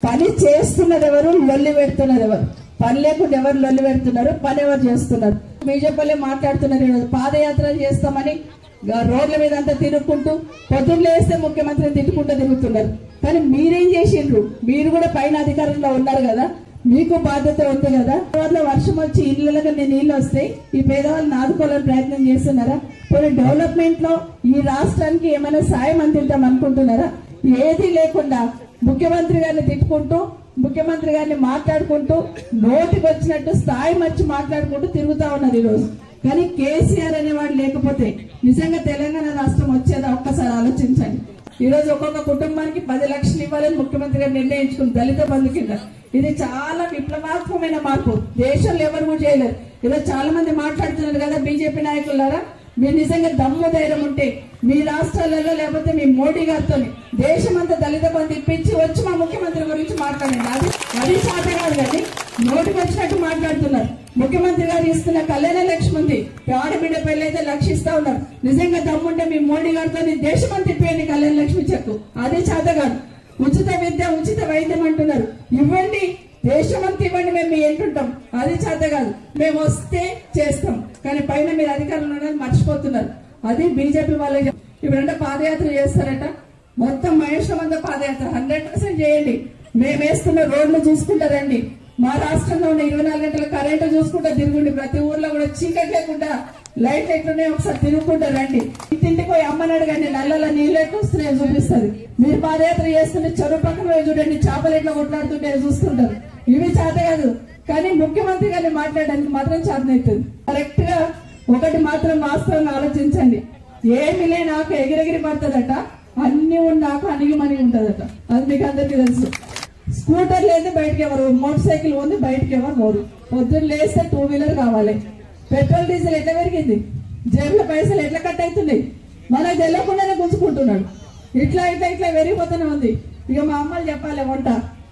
పని చేస్తున్నది ఎవరు లొల్లి పెడుతున్నారు ఎవరు పని లేకుండా ఎవరు లొల్లి పెడుతున్నారు పని ఎవరు చేస్తున్నారు బీజేపీలే మాట్లాడుతున్నారు ఈరోజు పాదయాత్ర చేస్తామని గా- రోడ్ల మీద అంతా తిరుగుకుంటూ పొద్దున్న లేస్తే ముఖ్యమంత్రిని తిట్టుకుంటూ తిరుగుతున్నారు కానీ మీరేం చేసిండ్రు మీరు కూడా పైన అధికారంలో ఉన్నారు కదా మీకు బాధ్యత ఉంది కదా తర్వాత వర్షం వచ్చి ఇళ్ళకి నీళ్ళు వస్తాయి ఈ పేదవాళ్ళని ఆదుకోవాలని ప్రయత్నం చేస్తున్నారా కొన్ని డెవలప్మెంట్ లో ఈ రాష్ట్రానికి ఏమైనా సాయం అందిద్దాం అనుకుంటున్నారా ఏది లేకుండా ముఖ్యమంత్రి గారిని తిట్టుకుంటూ ముఖ్యమంత్రి గారిని మాట్లాడుకుంటూ నోటికి వచ్చినట్టు స్థాయి మర్చి మాట్లాడుకుంటూ తిరుగుతా ఉన్నారు ఈ రోజు కానీ కేసీఆర్ అనేవాడు లేకపోతే నిజంగా తెలంగాణ రాష్ట్రం వచ్చేదా ఒక్కసారి ఆలోచించండి ఈ రోజు ఒక్కొక్క కుటుంబానికి పది లక్షలు ఇవ్వాలని ముఖ్యమంత్రి గారు నిర్ణయించుకుంది దళిత బంధు కింద ఇది చాలా విప్లవాత్మకమైన మార్పు దేశంలో ఎవరు కూడా చేయలేరు ఈరోజు చాలా మంది మాట్లాడుతున్నారు కదా బీజేపీ నాయకులారా మీరు నిజంగా దమ్ము ధైర్యం ఉంటే మీ రాష్ట్రాలలో లేకపోతే మీ మోడీ గారితో దేశమంతా దళిత బంధు ఇప్పించి వచ్చి మా ముఖ్యమంత్రి గురించి మాట్లాడండి అది అది సాధ కాదు కానీ నోటికి వచ్చినట్టు మాట్లాడుతున్నారు ముఖ్యమంత్రి గారు ఇస్తున్న కళ్యాణ లక్ష్మి ఉంది ఆడబిడ్డ పెళ్లి అయితే లక్షిస్తా ఉన్నారు నిజంగా దమ్ముంటే మీ మోడీ గారితో దేశమంతా తిప్పేయండి కళ్యాణ లక్ష్మి చెక్కు అదే చేత కాదు ఉచిత విద్య ఉచిత వైద్యం అంటున్నారు ఇవ్వండి దేశమంతా ఇవ్వండి మేము మీ ఎంటుంటాం అది చేత కాదు మేము వస్తే చేస్తాం కానీ పైన మీరు అధికారంలో ఉన్నది మర్చిపోతున్నారు అది బీజేపీ వాళ్ళకి చెప్- ఇప్పుడంటే పాదయాత్ర చేస్తారట మొత్తం మహేశ్వరం అంతా పాదయాత్ర హండ్రెడ్ పర్సెంట్ చేయండి మేము వేస్తున్న రోడ్లు చూసుకుంటారండి మా రాష్ట్రంలో ఉన్న ఇరవై నాలుగు గంటల కరెంటు చూసుకుంటా తిరుగుండి ప్రతి ఊర్లో కూడా చీకటి లేకుండా లైట్ ఎట్లున్నాయి ఒకసారి తిరుగుకుంటా రండి ఇంటింటికి పోయి అమ్మని అడగండి నల్లల నీళ్ళు ఎట్లా వస్తున్నాయో చూపిస్తుంది మీరు పాదయాత్ర చేస్తుంటే చెరువు పక్కన పోయి చూడండి చేపలు ఎట్లా కొట్లాడుతుంటే చూస్తుంటారు ఇవి చేత కాదు కానీ ముఖ్యమంత్రి గారిని మాట్లాడడానికి మాత్రం చేతనవుతుంది కరెక్ట్ గా ఒకటి మాత్రం వాస్తవంగా ఆలోచించండి ఏమి లేని ఆకు ఎగిరెగిరి పడుతుందట అన్ని ఉన్న ఆకు అణిగి మణిగి ఉంటదట అది మీకు అందరికీ తెలుసు స్కూటర్ లేదు బయటకి ఎవరు మోటార్ సైకిల్ ఉంది బయటకి ఎవరు పోరు పొద్దున్న లేస్తే టూ వీలర్ కావాలి పెట్రోల్ డీజిల్ ఎట్లా పెరిగింది జేబులో పైసలు ఎట్లా కట్ అవుతున్నాయి మనకు తెలియకుండానే గుంజుకుంటున్నాడు ఇట్లా ఇట్లా ఇట్లా పెరిగిపోతూనే ఉంది ఇక మా అమ్మలు చెప్పాలి వంట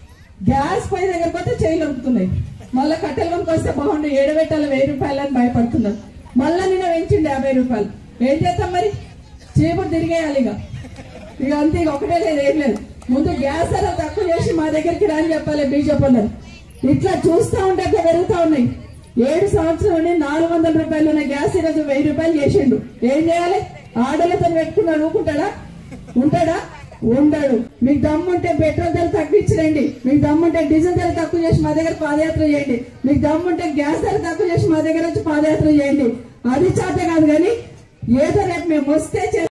గ్యాస్ పై దగ్గర పోతే చేయిలు అమ్ముతున్నాయి మళ్ళీ కట్టెల వంక వస్తే బాగుండు ఏడు పెట్టాలి వెయ్యి రూపాయలు అని భయపడుతున్నారు మళ్ళా నిన్న పెంచిండు యాభై రూపాయలు ఏం చేస్తాం మరి చీపురు తిరిగేయాలి ఇక ఇక అంతే ఇక ఒకటే లేదు ఏం లేదు ముందు గ్యాస్ ధర తక్కువ చేసి మా దగ్గరికి రాని చెప్పాలి బీజేపీ వాళ్ళు ఇట్లా చూస్తా ఉంటే అట్లా పెరుగుతా ఉన్నాయి ఏడు సంవత్సరం నాలుగు వందల రూపాయలు ఉన్న గ్యాస్ ఈరోజు వెయ్యి రూపాయలు చేసిండు ఏం చేయాలి ఆడలతో పెట్టుకున్నాడు ఊకుంటాడా ఉంటాడా ఉండడు మీకు దమ్ముంటే పెట్రోల్ ధర తగ్గించరండి మీకు దమ్ముంటే డీజిల్ ధర తక్కువ చేసి మా దగ్గర పాదయాత్ర చేయండి మీకు దమ్ముంటే గ్యాస్ ధర తక్కువ చేసి మా దగ్గర వచ్చి పాదయాత్ర చేయండి అది చేత కాదు కానీ ఏదో రేపు మేము వస్తే చే-